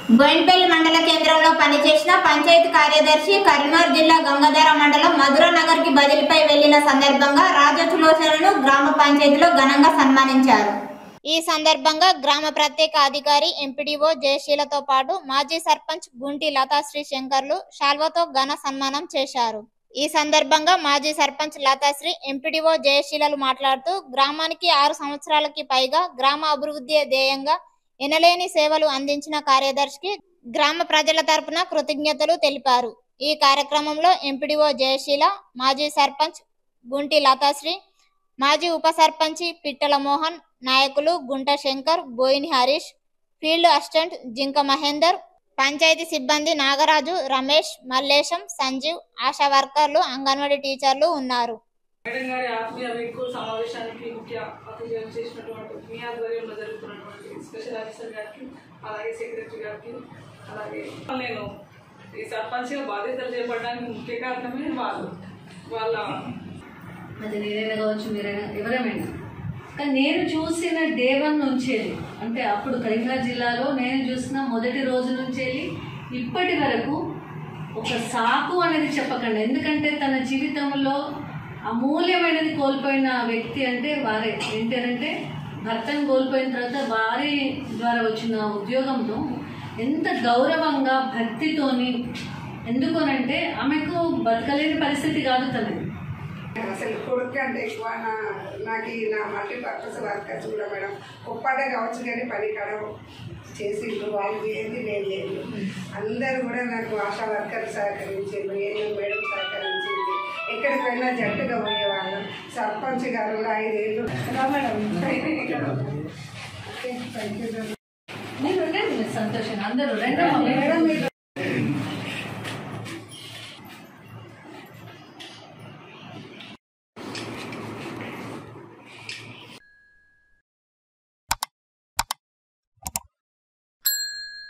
బోయిన్పల్లి మండల కేంద్రంలో పనిచేసిన పంచాయతీ కార్యదర్శి కరీంనగర్ జిల్లా గంగాధర మండలం మధుర నగర్ కి బదిలీపై వెళ్లిన సందర్భంగా రాజచులోచనను గ్రామ పంచాయతీలో ఘనంగా సన్మానించారు ఈ సందర్భంగా గ్రామ ప్రత్యేక అధికారి ఎంపీడీఓ జయశీలతో పాటు మాజీ సర్పంచ్ గుంటి లతాశ్రీ శంకర్లు శాల్వతో ఘన సన్మానం చేశారు ఈ సందర్భంగా మాజీ సర్పంచ్ లతాశ్రీ ఎంపీడీఓ జయశీలలు మాట్లాడుతూ గ్రామానికి ఆరు సంవత్సరాలకి పైగా గ్రామ అభివృద్ధి ధ్యేయంగా ఎనలేని సేవలు అందించిన కార్యదర్శికి గ్రామ ప్రజల తరపున కృతజ్ఞతలు తెలిపారు ఈ కార్యక్రమంలో ఎంపీడీఓ జయశీల మాజీ సర్పంచ్ గుంటి లతాశ్రీ మాజీ ఉప సర్పంచి పిట్టల మోహన్ నాయకులు గుంట శంకర్ బోయిని హరీష్ ఫీల్డ్ అసిస్టెంట్ జింక మహేందర్ పంచాయతీ సిబ్బంది నాగరాజు రమేష్ మల్లేశం సంజీవ్ ఆశా వర్కర్లు అంగన్వాడీ టీచర్లు ఉన్నారు మేడం గారి ఆత్మీయ వీడ్కో సమావేశానికి ముఖ్య అతిథులు చేసినటువంటి మీ ఆధ్వర్యంలో జరుగుతున్నటువంటి స్పెషల్ ఆఫీసర్ గారికి అలాగే సెక్రటరీ గారికి అలాగే నేను ఈ సర్పంచ్గా బాధ్యతలు చేపట్టడానికి ముఖ్య కారణమే వాళ్ళు వాళ్ళ అది నేనైనా కావచ్చు మీరైనా ఎవరేమైనా కానీ నేను చూసిన డే వన్ నుంచి వెళ్ళి అంటే అప్పుడు కరీంనగర్ జిల్లాలో నేను చూసిన మొదటి రోజు నుంచి వెళ్ళి ఇప్పటి వరకు ఒక సాకు అనేది చెప్పకండి ఎందుకంటే తన జీవితంలో అమూల్యమైనది కోల్పోయిన వ్యక్తి అంటే వారే ఏంటంటే భర్తను కోల్పోయిన తర్వాత వారి ద్వారా వచ్చిన ఉద్యోగంతో ఎంత గౌరవంగా భక్తితోని ఎందుకనంటే ఆమెకు బతకలేని పరిస్థితి కాదు తనది అసలు కొడుకు అంటే ఎక్కువ నా నాకు ఈ నా మల్టీ పర్పస్ వర్కర్స్ కూడా మేడం ఒక్కడే కావచ్చు కానీ పని కాడ చేసిండ్రు వాళ్ళు ఏంది నేను లేదు అందరూ కూడా నాకు ఆశా వర్కర్ సహకరించిండ్రు ఏఎం మేడం సహకరించింది ఎక్కడికి వెళ్ళినా జట్టుగా పోయేవాళ్ళం సర్పంచ్ గారు కూడా ఐదేళ్ళు రా మేడం ఓకే థ్యాంక్ యూ మీరు ఉండండి మీరు సంతోషంగా అందరూ రెండు మేడం మీరు